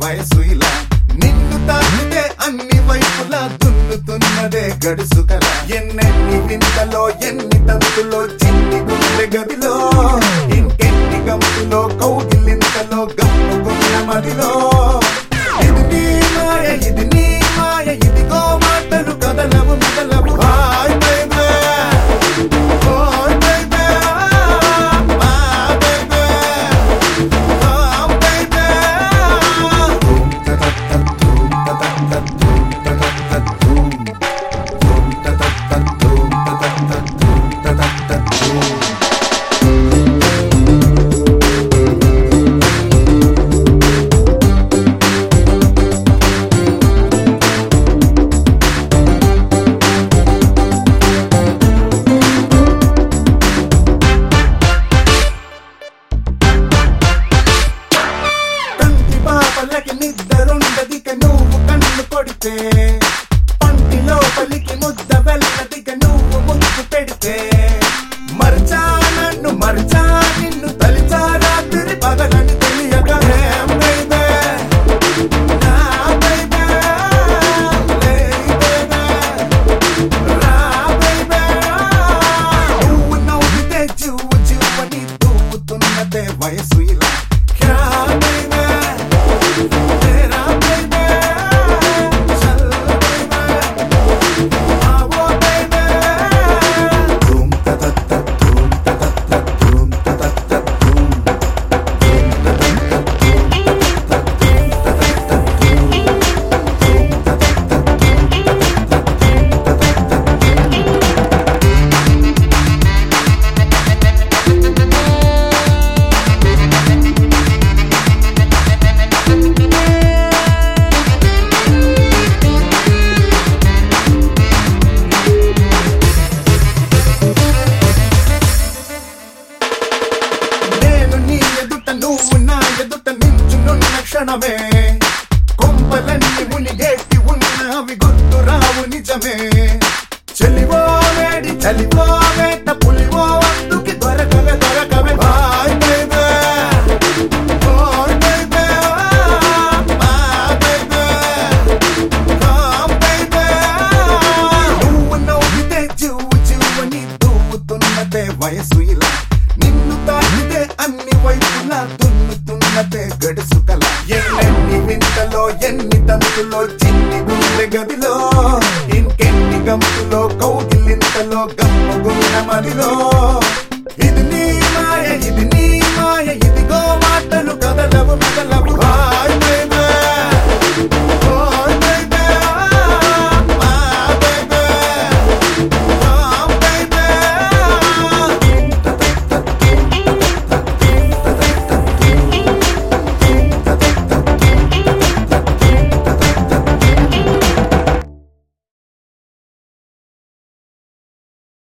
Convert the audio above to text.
వయసు ఇలా నిన్ను తాకితే అన్ని వైపులా దున్నుతున్నదే గడుసు కల ఎన్నెన్ని వింతలో ఎన్ని తంతులో చిన్ని గుండె గదిలో ఇంకెన్ని గంతులో కౌగిలింతలో గమ్ముకున్న మదిలో ఇది నీ మాయ ఇది నీ మాయ ఇదిగో మాటలు కదలవు మెదలవు hi baby. Hi baby. Ah, baby. Ah, baby. కంటి పాపలకి నిద్రుండదిక నువ్వు కన్ను కొడితే పంటి లోపలికి ముద్ద వెళ్ళదిక నువ్వు ముద్దు పెడితే మర్చా నన్ను మర్చా నిన్ను తలిచా రాత్రి పగలని తెలియక ఏం baby? నా baby, లే baby, రా baby. నువ్వు నవ్వితే జువ్వు జువ్వని దూవుతున్నదే వయసు ఇలా క్యా baby? तेरा baby, चल baby, आवो baby. धूम ta ta ta धूम ta ta ta धूम ta ta ta धूम. నేను నీ ఎదుట నువ్వు నా ఎదుట నించునున్న క్షణమే కొంపలన్నీ మునిగేటి ఉన్నవి గుర్తు రావు నిజమే చెలివో వేడి చలివో వేట పులివో అందుకి దొరకవే దొరకవే బాయ్ బేబే బాయ్ బేబే మా బేబే కామ్ బేబే నువ్వు నవ్వితే జువ్వు జువ్వని దూవుతున్నదే వయసు ఇలా నిన్ను తాకితే అన్ని వైపులా దున్నుతున్నదే గడుసు కల ఎన్నెన్ని వింతలో ఎన్ని తంతులో చిన్ని గుండె గదిలో ఇంకెన్ని గంతులో కౌగిలింతలో గమ్మగున్న మదిలో